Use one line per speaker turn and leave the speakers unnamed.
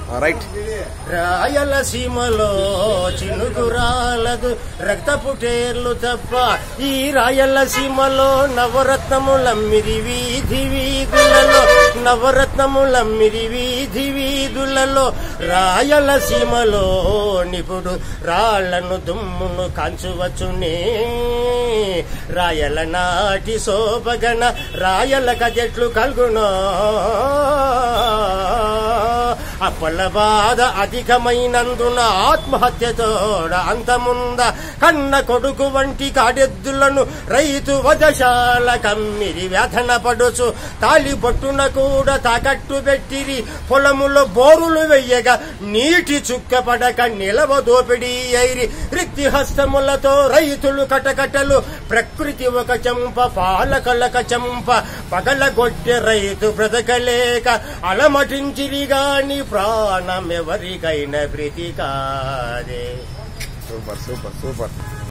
right
రాయలసీమలో చినుగురాలదు రక్తపుటేర్లు తప్ప ఈ రాయలసీమలో నవరత్నములమ్మిరి వీధి వీధులలో నవరత్నములమ్మిరి వీధి వీధులలో రాయలసీమలో నిపుడు రాళ్లను దుమ్మును కాంచువచ్చునే రాయల నాటి శోభగణ రాయల గజెట్లు కల్గునో అప్పల బాధ అధికమైనందున ఆత్మహత్యతోడ అంతముంద కన్న కొడుకు వంటి కాడెద్దులను రైతు వదశాల కమ్మిరి వ్యధన పడుచు తాలి పొట్టున కూడా తాకట్టు పెట్టిరి పొలములో బోరులు వెయ్యగా నీటి చుక్క పడక నిలవ దోపిడీ అయిరి రిక్తి హస్తములతో రైతులు కటకటలు ప్రకృతి ఒక చెంప పాలకలక చెంప పగలగొట్టె రైతు బ్రతకలేక అలమటించిరి గాని ప్రాణం ఎవరికైనా ప్రీతి కాదే
సూపర్ సూపర్ సూపర్